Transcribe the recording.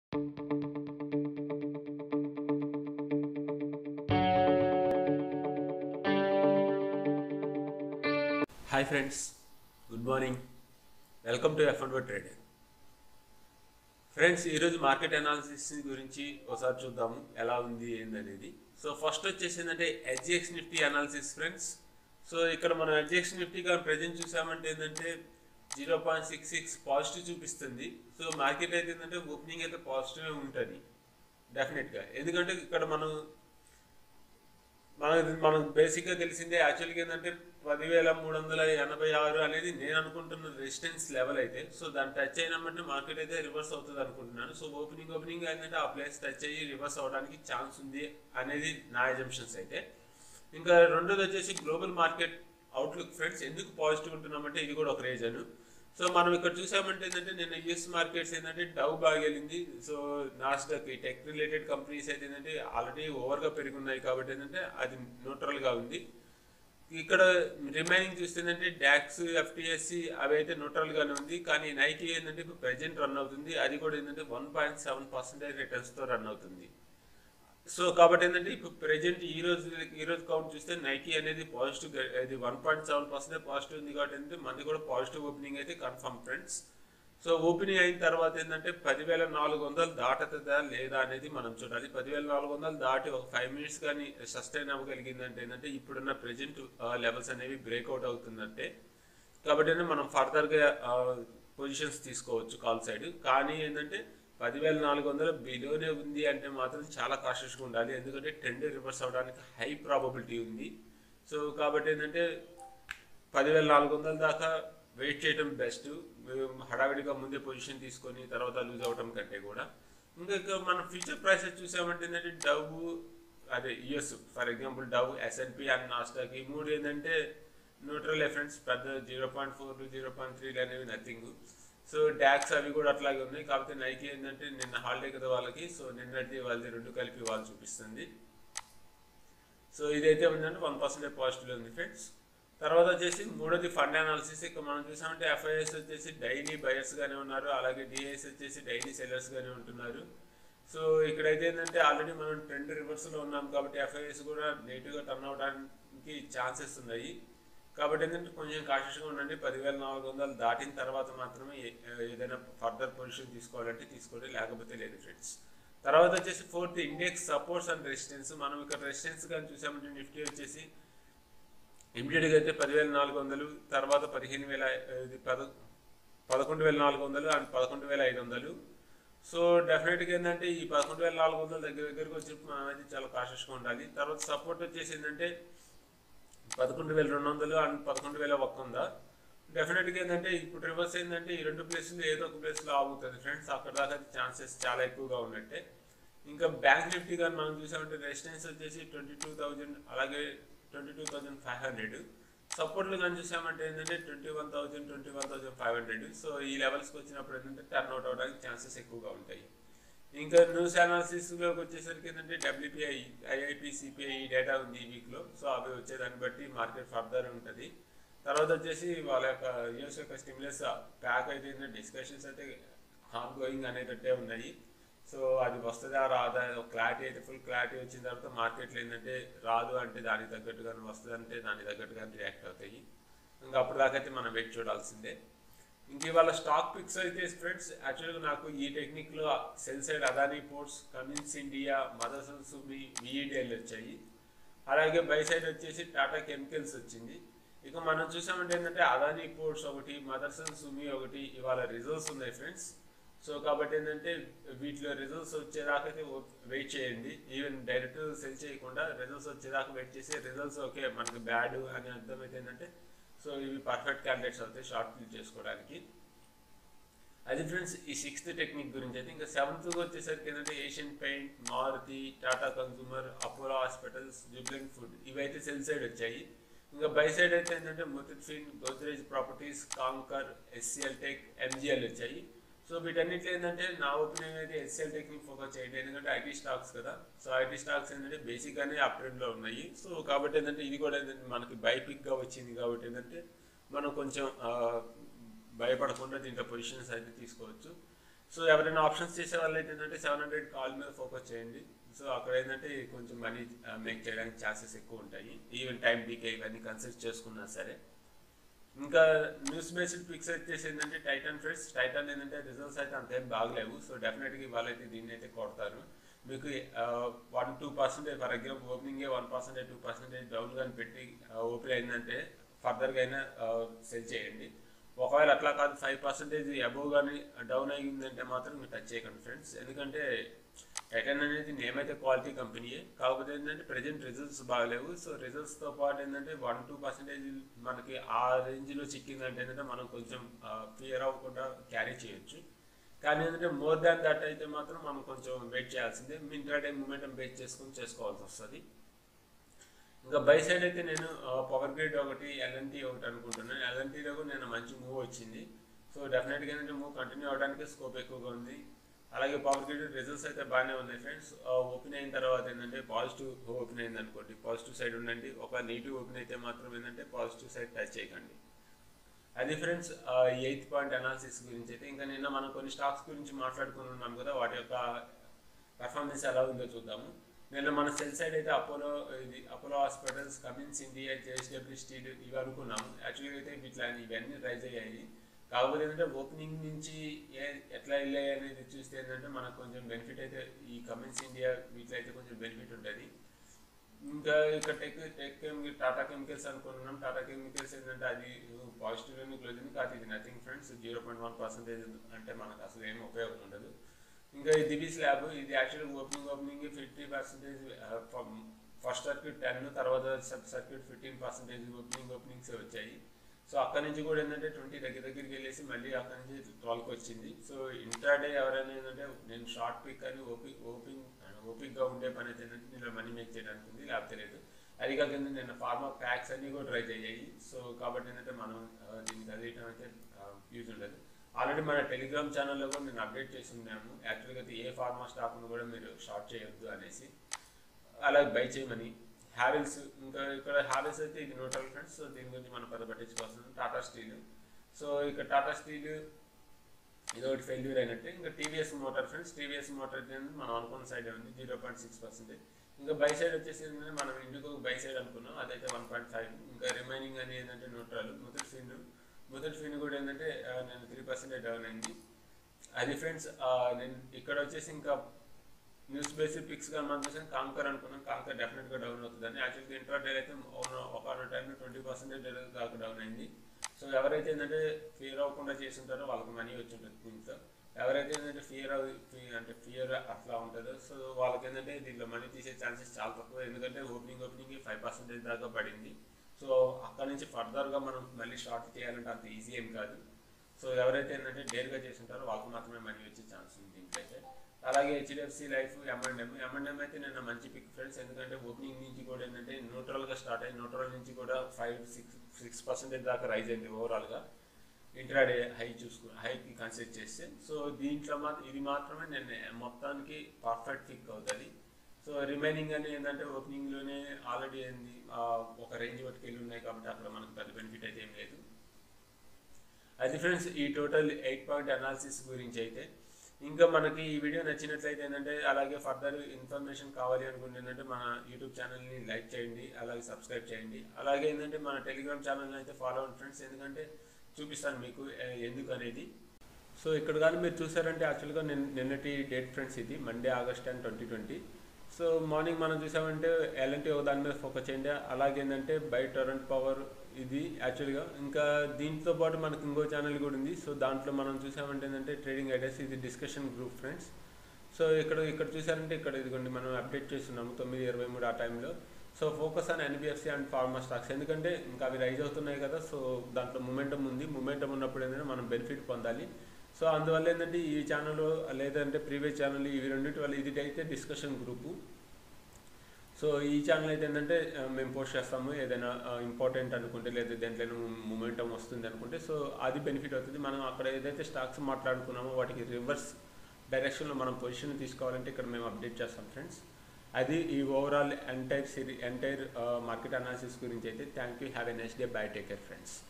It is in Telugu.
hi friends good morning welcome to F and trading friends ఈరోజు మార్కెట్ అనాలిసిస్ గురించి ఒకసారి చూద్దాము ఎలా ఉంది ఏందనేది సో ఫస్ట్ వచ్చేసి ఏంటంటే HGX Nifty analysis friends so ఇక్కడ మనం హెచ్జిఎక్స్ నిఫ్టీ కానీ ప్రజెంట్ చూసామంటే ఏంటంటే zero point six six positive చూపిస్తుంది సో మార్కెట్ అయితే ఏంటంటే ఓపెనింగ్ అయితే పాజిటివ్ ఉంటుంది డెఫినెట్గా ఎందుకంటే ఇక్కడ మనం మనకు మనకు బేసిక్గా తెలిసిందే యాక్చువల్గా ఏంటంటే పదివేల మూడు వందల ఎనభై ఆరు అనేది నేను అనుకుంటున్న రెసిస్టెన్స్ లెవెల్ అయితే సో దాన్ని టచ్ అయినమంటే మార్కెట్ అయితే రివర్స్ అవుతుంది అనుకుంటున్నాను సో ఓపెనింగ్ ఓపెనింగ్ ఏంటంటే ఆ ప్లేస్ టచ్ అయ్యి రివర్స్ అవడానికి ఛాన్స్ ఉంది అనేది నా ఎజంప్షన్స్ అయితే ఇంకా రెండోది వచ్చేసి గ్లోబల్ మార్కెట్ అవుట్లుక్ ఫ్రెండ్స్ ఎందుకు పాజిటివ్ ఉంటున్నామంటే ఇది కూడా ఒక రీజన్ సో మనం ఇక్కడ చూసామంటే ఏంటంటే నిన్న యుఎస్ మార్కెట్స్ ఏంటంటే డవ్ బాగా వెళ్ళింది సో నాస్డక్ ఈ టెక్ రిలేటెడ్ కంపెనీస్ అయితే ఏంటంటే ఆల్రెడీ ఓవర్గా పెరుగున్నాయి కాబట్టి ఏంటంటే అది న్యూట్రల్గా ఉంది ఇక్కడ రిమైనింగ్ చూస్తే ఏంటంటే డాక్స్ ఎఫ్టిఎస్సి అవి అయితే న్యూట్రల్గానే ఉంది కానీ నైకి ఏంటంటే ఇప్పుడు ప్రజెంట్ రన్ అవుతుంది అది కూడా ఏంటంటే వన్ పాయింట్ సెవెన్ పర్సెంటేజ్ రిటర్న్స్తో రన్ అవుతుంది సో కాబట్టి ఏంటంటే ఇప్పుడు ప్రెజెంట్ ఈ రోజు ఈ రోజు కౌంట్ చూస్తే నైకీ అనేది పాజిటివ్ ఇది one point seven percent positive ఉంది కాబట్టి ఏంటంటే మనది కూడా పాజిటివ్ ఓపెనింగ్ అయితే కన్ఫర్మ్ ఫ్రెండ్స్ సో ఓపెనింగ్ అయిన తర్వాత ఏంటంటే పదివేల నాలుగు వందలు దాటుతుందా లేదా అనేది మనం చూడాలి పదివేల నాలుగు వందలు దాటి ఒక ఫైవ్ మినిట్స్ కానీ సస్టైన్ అవ్వగలిగిందంటే ఏంటంటే ఇప్పుడున్న ప్రెజెంట్ లెవెల్స్ అనేవి బ్రేక్అవుట్ అవుతుందంటే కాబట్టి ఏంటంటే మనం ఫర్దర్గా పొజిషన్స్ తీసుకోవచ్చు కాల్ సైడ్ కానీ ఏంటంటే పదివేల నాలుగు వందల బిలోనే ఉంది అంటే మాత్రం చాలా కాషియస్గా ఉండాలి ఎందుకంటే ట్రెండ్ రివర్స్ అవడానికి హై ప్రాబబిలిటీ ఉంది సో కాబట్టి ఏంటంటే పదివేల నాలుగు వందల దాకా వెయిట్ చేయడం బెస్ట్ హడావిడిగా ముందే పొజిషన్ తీసుకొని తర్వాత లూజ్ అవడం కంటే కూడా ఇంకా ఇక మనం ఫ్యూచర్ ప్రైసెస్ చూసామంటే ఏంటంటే డవ్ అదే US for example Dow SNP and Nasdaq ఈ మూడు ఏంటంటే న్యూట్రల్ ఎఫెంట్స్ పెద్ద zero point four zero point three అనేవి నథింగ్ సో డాక్స్ అవి కూడా అట్లాగే ఉన్నాయి కాకపోతే నైకి ఏంటంటే నిన్న హాలిడే కదా వాళ్ళకి సో నిన్నటి వాళ్ళది రెండు కలిపి వాళ్ళు చూపిస్తుంది సో ఇదైతే ఉందంటే వన్ పర్సెంటేజ్ పాజిటివ్ ఉంది ఫ్రెండ్స్ తర్వాత వచ్చేసి మూడోది ఫండ్ అనాలిసిస్ ఇక్కడ మనం చూసామంటే ఎఫ్ఐఎస్ వచ్చేసి డైలీ బయర్స్ గానే ఉన్నారు అలాగే డిఐఎస్ వచ్చేసి డైలీ సెల్లర్స్ గానే ఉంటున్నారు సో ఇక్కడైతే ఏంటంటే ఆల్రెడీ మనం ట్రెండ్ రివర్స్లో ఉన్నాం కాబట్టి ఎఫ్ఐఎస్ కూడా నెగిటివ్గా టర్న్ అవడానికి ఛాన్సెస్ ఉన్నాయి కాబట్టి ఏంటంటే కొంచెం కాషియస్గా ఉండండి పదివేల నాలుగు వందలు దాటిన తర్వాత మాత్రమే ఏదైనా ఫర్దర్ పొజిషన్ తీసుకోవాలంటే తీసుకోండి లేకపోతే లేదు ఫ్రెండ్స్ తర్వాత వచ్చేసి fourth index supports and resistance మనం ఇక్కడ రెసిస్టెన్స్ కానీ చూసామంటే నిఫ్టీ వచ్చేసి ఇమీడియట్గా అయితే పదివేల నాలుగు వందలు తర్వాత పదిహేను వేల ఇది పద పదకొండు వేల నాలుగు వందలు అండ్ పదకొండు వేల ఐదు వందలు సో డెఫినెట్గా ఏంటంటే ఈ పదకొండు వేల నాలుగు వందల దగ్గర దగ్గరకు వచ్చి మనం అయితే చాలా కాషియస్గా ఉండాలి తర్వాత సపోర్ట్ వచ్చేసి ఏంటంటే పదకొండు వేల రెండు వందలు అండ్ పదకొండు వేల ఒక్క ఉందా డెఫినెట్గా ఏంటంటే ఇప్పుడు రివర్స్ ఏంటంటే ఈ రెండు ప్లేస్లు ఏదో ఒక ప్లేస్లో ఆగుతుంది ఫ్రెండ్స్ అక్కడ దాకా ఛాన్సెస్ చాలా ఎక్కువగా ఉన్నట్టే ఇంకా బ్యాంక్ నిఫ్టీ కానీ మనం చూసామంటే రెసిడెన్స్ వచ్చేసి ట్వంటీ టూ థౌజండ్ అలాగే twenty two thousand five hundred సపోర్ట్లు కానీ చూసామంటే ఏంటంటే twenty one thousand twenty one thousand five hundred so ఈ లెవెల్స్కి వచ్చినప్పుడు ఏంటంటే టర్న్ అవుట్ అవడానికి ఛాన్సెస్ ఎక్కువగా ఉంటాయి ఇంకా న్యూస్ అనాలిసిస్లోకి వచ్చేసరికి ఏంటంటే డబ్ల్యూపీఐ ఐఐపి సిపిఐ డేటా ఉంది ఈ వీక్లో సో అవి వచ్చేదాన్ని బట్టి మార్కెట్ ఫర్దర్ ఉంటుంది తర్వాత వచ్చేసి వాళ్ళ యొక్క యూఎస్ యొక్క స్టిమ్యులస్ ప్యాక్ అయితే ఏంటంటే డిస్కషన్స్ అయితే ఆన్ గోయింగ్ అనేటట్టే ఉన్నాయి సో అది వస్తుందా రాదా క్లారిటీ అయితే ఫుల్ క్లారిటీ వచ్చిన తర్వాత మార్కెట్లో ఏంటంటే రాదు అంటే దానికి తగ్గట్టుగానే వస్తుంది అంటే దానికి తగ్గట్టుగానే రియాక్ట్ అవుతాయి ఇంకా అప్పటిదాకైతే మనం వెయిట్ చూడాల్సిందే ఇంక ఇవాళ స్టాక్ పిక్స్ అయితే ఫ్రెండ్స్ యాక్చువల్గా నాకు ఈ టెక్నిక్లో sell side Adani Ports Cummins India Motherson Sumi VEDL వచ్చాయి అలాగే బై సైడ్ వచ్చేసి టాటా కెమికల్స్ వచ్చింది ఇక మనం చూసామంటే ఏంటంటే అదానీ పోర్ట్స్ ఒకటి మదర్సన్ సుమి ఒకటి ఇవాళ రిజల్ట్స్ ఉన్నాయి ఫ్రెండ్స్ సో కాబట్టి ఏంటంటే వీటిలో రిజల్ట్స్ వచ్చేదాకా అయితే వెయిట్ చేయండి ఈవెన్ డైరెక్ట్ సెల్ చేయకుండా రిజల్ట్స్ వచ్చేదాకా వెయిట్ చేసి రిజల్ట్స్ ఓకే మనకి బ్యాడ్ అని అర్థమైతే ఏంటంటే సో ఇవి పర్ఫెక్ట్ క్యాండిడేట్స్ అవుతాయి షార్ట్ ఫిల్ చేసుకోవడానికి అది ఫ్రెండ్స్ ఈ సిక్స్త్ టెక్నిక్ గురించి అయితే ఇంకా సెవెంత్ వచ్చేసరికి ఏంటంటే Asian Paint Maruti Tata consumer Apollo Hospitals Jubilant food ఇవైతే సెల్ సైడ్ వచ్చాయి ఇంకా బై సైడ్ అయితే ఏంటంటే Muthoot fin Godrej Properties Concor SCL Tech MGL వచ్చాయి సో వీటన్నిటిలో ఏంటంటే నా ఒపీనియన్ అయితే ఎస్ఎల్ టెక్నిక్ ఫోకస్ చేయండి ఎందుకంటే ఐటీ స్టాక్స్ కదా సో ఐటీ స్టాక్స్ ఏంటంటే బేసిక్గానే అప్ ట్రెండ్లో ఉన్నాయి సో కాబట్టి ఏంటంటే ఇది కూడా ఏంటంటే మనకి బైపిక్గా వచ్చింది కాబట్టి ఏంటంటే మనం కొంచెం భయపడకుండా దీంట్లో పొజిషన్స్ అయితే తీసుకోవచ్చు సో ఎవరైనా ఆప్షన్స్ చేసే వాళ్ళు అయితే ఏంటంటే సెవెన్ హండ్రెడ్ కాల్ మీద ఫోకస్ చేయండి సో అక్కడ ఏంటంటే కొంచెం మనీ మేక్ చేయడానికి ఛాన్సెస్ ఎక్కువ ఉంటాయి ఈవెన్ టైం డీకే ఇవన్నీ కన్సిడర్ చేసుకున్నా సరే ఇంకా న్యూస్ బేస్డ్ పిక్స్ వచ్చేసి ఏంటంటే టైటన్ ఫ్రెండ్స్ టైటన్ ఏంటంటే రిజల్ట్స్ అయితే అంతేం బాగలేవు సో డెఫినెట్గా వాళ్ళైతే దీన్ని అయితే కొడతారు మీకు one two percentage for example ఓపెనింగే one percentage two percentage down కానీ పెట్టి ఓపెన్ అయిందంటే ఫర్దర్గా అయినా సెల్ చేయండి ఒకవేళ అట్లా కాదు ఫైవ్ పర్సెంటేజ్ అబోవ్ కానీ డౌన్ అయ్యిందంటే మాత్రం మీరు టచ్ చేయకండి ఫ్రెండ్స్ ఎందుకంటే టైటన్ అనేది నేమ్ అయితే క్వాలిటీ కంపెనీయే కాకపోతే ఏంటంటే ప్రజెంట్ రిజల్ట్స్ బాగలేవు సో రిజల్ట్స్తో పాటు ఏంటంటే వన్ టూ పర్సెంటేజ్ మనకి ఆ రేంజ్లో చిక్కిందంటే ఏంటంటే మనం కొంచెం ఫియర్ అవ్వకుండా క్యారీ చేయొచ్చు కానీ ఏంటంటే మోర్ దాన్ దట్ అయితే మాత్రం మనం కొంచెం వెయిట్ చేయాల్సిందే ఇంట్రాడే మూమెంటం బేస్ చేసుకొని చేసుకోవాల్సి వస్తుంది ఇంకా బై సైడ్ అయితే నేను పవర్ గ్రిడ్ ఒకటి ఎల్ఎన్టీ ఒకటి అనుకుంటున్నాను ఎల్ఎన్టీలో కూడా నేను మంచి మూవ్ వచ్చింది సో డెఫినెట్గా ఏంటంటే మూవ్ కంటిన్యూ అవడానికి స్కోప్ ఎక్కువగా ఉంది అలాగే పవర్ గ్రిడ్ రిజల్ట్స్ అయితే బాగానే ఉన్నాయి ఫ్రెండ్స్ ఓపెన్ అయిన తర్వాత ఏంటంటే పాజిటివ్ ఓపెన్ అయింది అనుకోండి పాజిటివ్ సైడ్ ఉండండి ఒక నెగిటివ్ ఓపెన్ అయితే మాత్రం ఏంటంటే పాజిటివ్ సైడ్ టచ్ చేయకండి అది ఫ్రెండ్స్ ఎయిత్ పాయింట్ అనాలిసిస్ గురించి అయితే ఇంకా నిన్న మనం కొన్ని స్టాక్స్ గురించి మాట్లాడుకుని ఉన్నాం కదా వాటి యొక్క పర్ఫార్మెన్స్ ఎలా ఉందో చూద్దాము నిన్న మన సెల్ సైడ్ అయితే అపోలో ఇది Apollo Hospitals Cummins India JSW Steel ఇవి అనుకున్నాము యాక్చువల్గా అయితే ఇట్లా ఇవన్నీ రైజ్ అయ్యాయి కాకపోతే ఏంటంటే ఓపెనింగ్ నుంచి ఏ ఎట్లా వెళ్ళాయి అనేది చూస్తే ఏంటంటే మనకు కొంచెం బెనిఫిట్ అయితే ఈ కమిన్స్ ఇండియా వీటిలో అయితే కొంచెం బెనిఫిట్ ఉంటుంది ఇంకా ఇక్కడ టెక్ టెక్ టాటా కెమికల్స్ అనుకుంటున్నాం టాటా కెమికల్స్ ఏంటంటే అది పాజిటివ్ క్లోజ్ అయింది కాదు ఇది nothing friends zero point one percentage అంటే మనకు అసలు ఏం ఉపయోగం ఉండదు ఇంకా ఈ దివీస్ ల్యాబ్ ఇది యాక్చువల్గా opening opening fifty percentage first circuit ten తర్వాత sub circuit fifteen percentage opening openings వచ్చాయి సో అక్కడ నుంచి కూడా ఏంటంటే ట్వంటీ దగ్గర దగ్గరికి వెళ్ళేసి మళ్ళీ అక్కడ నుంచి ట్వెల్వ్కి వచ్చింది సో ఇంట్రాడే ఎవరైనా ఏంటంటే నేను షార్ట్ పిక్ అని ఓపి ఓపింగ్ ఓపిక్గా ఉండే పని అయితే ఏంటంటే నేను మనీ మేక్ చేయడానికి ఉంది లేకపోతే లేదు అది కాక నేను ఫార్మా ప్యాక్స్ అన్నీ కూడా ట్రై అయ్యాయి సో కాబట్టి ఏంటంటే మనం దీన్ని చదివటం అయితే యూజ్ ఉండదు ఆల్రెడీ మన టెలిగ్రామ్ ఛానల్లో కూడా నేను అప్డేట్ చేసి ఉన్నాము యాక్చువల్గా అయితే ఏ ఫార్మా స్టాక్ను కూడా మీరు షార్ట్ చేయొద్దు అనేసి అలాగే బై చేయమని హ్యావెల్స్ ఇంకా ఇక్కడ హ్యావెల్స్ అయితే ఇది న్యూట్రల్ ఫ్రెండ్స్ సో దీని గురించి మనం పెద్ద పట్టించుకోవాల్సింది టాటా స్టీల్ సో ఇక్కడ టాటా స్టీల్ ఇది ఒకటి ఫెయిల్యూర్ అయినట్టే ఇంకా TVS motor friends TVS motor మనం అనుకున్న సైడ్ ఉంది జీరో పాయింట్ సిక్స్ పర్సెంటేజ్ ఇంకా బై సైడ్ వచ్చేసి ఏంటంటే మనం ఇండిగో బై సైడ్ అనుకున్నాం అదైతే వన్ పాయింట్ ఫైవ్ ఇంకా రిమైనింగ్ అనేది ఏంటంటే న్యూట్రల్ మొదటి ఫీన్ మొదటి ఫీన్ కూడా ఏంటంటే నేను త్రీ పర్సెంటేజ్ డౌన్ అయింది అది ఫ్రెండ్స్ నేను ఇక్కడ వచ్చేసి ఇంకా న్యూస్ బేసిక్ పిక్స్ గా మనం చూసాం కాంకర్ అనుకున్నాం కాంకర్ డెఫినెట్గా డౌన్ అవుతుందని యాక్చువల్గా ఇంట్రాడే అయితే ఒక టైంలో ట్వంటీ పర్సెంటేజ్ దాకా డౌన్ అయింది సో ఎవరైతే ఏంటంటే ఫియర్ అవ్వకుండా చేస్తుంటారో వాళ్ళకి మనీ వచ్చి ఉంటుంది దీంట్లో ఎవరైతే ఏంటంటే ఫియర్ అంటే ఫియర్ అట్లా ఉంటుందో సో వాళ్ళకి ఏంటంటే దీంట్లో మనీ తీసే ఛాన్సెస్ చాలా తక్కువ ఎందుకంటే ఓపెనింగ్ ఓపెనింగ్ ఫైవ్ పర్సెంటేజ్ దాకా పడింది సో అక్కడ నుంచి ఫర్దర్గా మనం మళ్ళీ షార్ట్ చేయాలంటే అంత ఈజీ ఏం కాదు సో ఎవరైతే ఏంటంటే డేర్గా చేస్తుంటారో వాళ్ళకి మాత్రమే మనీ వచ్చే ఛాన్స్ ఉంది దీంట్లో అయితే అలాగే హెచ్డిఎఫ్సి లైఫ్ ఎంఎండ్ఎం ఎంఎండ్ఎం అయితే నేను మంచి పిక్ ఫ్రెండ్స్ ఎందుకంటే ఓపెనింగ్ నుంచి కూడా ఏంటంటే న్యూట్రల్గా స్టార్ట్ అయ్యి న్యూట్రల్ నుంచి కూడా ఫైవ్ సిక్స్ సిక్స్ పర్సెంటేజ్ దాకా రైజ్ అయింది ఓవరాల్గా ఇంట్రాడే హై చూసుకు హైకి కన్సిడర్ చేస్తే సో దీంట్లో మాత్రం ఇది మాత్రమే నేను మొత్తానికి పర్ఫెక్ట్ పిక్ అవుతుంది సో రిమైనింగ్ అని ఏంటంటే ఓపెనింగ్లోనే ఆల్రెడీ ఏంది ఒక రేంజ్ వరకు వెళ్ళి ఉన్నాయి కాబట్టి అక్కడ మనకు పెద్ద బెనిఫిట్ అయితే ఏం లేదు అది ఫ్రెండ్స్ ఈ టోటల్ ఎయిట్ పాయింట్ అనాలిసిస్ గురించి అయితే ఇంకా మనకి ఈ వీడియో నచ్చినట్లయితే ఏంటంటే అలాగే ఫర్దర్ ఇన్ఫర్మేషన్ కావాలి అనుకుంటే ఏంటంటే మన యూట్యూబ్ ఛానల్ని లైక్ చేయండి అలాగే సబ్స్క్రైబ్ చేయండి అలాగే ఏంటంటే మన టెలిగ్రామ్ ఛానల్ని అయితే ఫాలో అవ్వండి ఫ్రెండ్స్ ఎందుకంటే చూపిస్తాను మీకు ఎందుకు అనేది సో ఇక్కడ కానీ మీరు చూసారంటే యాక్చువల్గా నిన్న నిన్నటి డేట్ ఫ్రెండ్స్ ఇది Monday August ten twenty twenty so morning మనం చూసామంటే ఎలాంటి ఒక దాని మీద ఫోకస్ చేయండి అలాగే ఏంటంటే బై టొరెంట్ పవర్ ఇది యాక్చువల్గా ఇంకా దీంతో పాటు మనకి ఇంకో ఛానల్ కూడా ఉంది సో దాంట్లో మనం చూసామంటే ఏంటంటే ట్రేడింగ్ ఐడియాస్ ఇది డిస్కషన్ గ్రూప్ ఫ్రెండ్స్ సో ఇక్కడ ఇక్కడ చూసారంటే ఇక్కడ ఇదిగోండి మనం అప్డేట్ చేస్తున్నాము తొమ్మిది ఇరవై మూడు ఆ టైంలో so focus on NBFC and pharma stocks ఎందుకంటే ఇంకా అవి రైజ్ అవుతున్నాయి కదా సో దాంట్లో మూమెంటం ఉంది మూమెంటం ఉన్నప్పుడు ఏంటంటే మనం బెనిఫిట్ పొందాలి సో అందువల్ల ఏంటంటే ఈ ఛానల్ లేదంటే ప్రీవియస్ ఛానల్ ఇవి రెండింటి వల్ల ఇది అయితే డిస్కషన్ గ్రూపు సో ఈ ఛానల్ అయితే ఏంటంటే మేము పోస్ట్ చేస్తాము ఏదైనా ఇంపార్టెంట్ అనుకుంటే లేదా దేంట్లో మూమెంటం వస్తుంది అనుకుంటే సో అది బెనిఫిట్ అవుతుంది మనం అక్కడ ఏదైతే స్టాక్స్ మాట్లాడుకున్నామో వాటికి రివర్స్ డైరెక్షన్లో మనం పొజిషన్ తీసుకోవాలంటే ఇక్కడ మేము అప్డేట్ చేస్తాం ఫ్రెండ్స్ అది ఈ ఓవరాల్ ఎంటైర్ సిరీ ఎంటైర్ మార్కెట్ అనాలిసిస్ గురించి అయితే thank you have a next day bye take care friends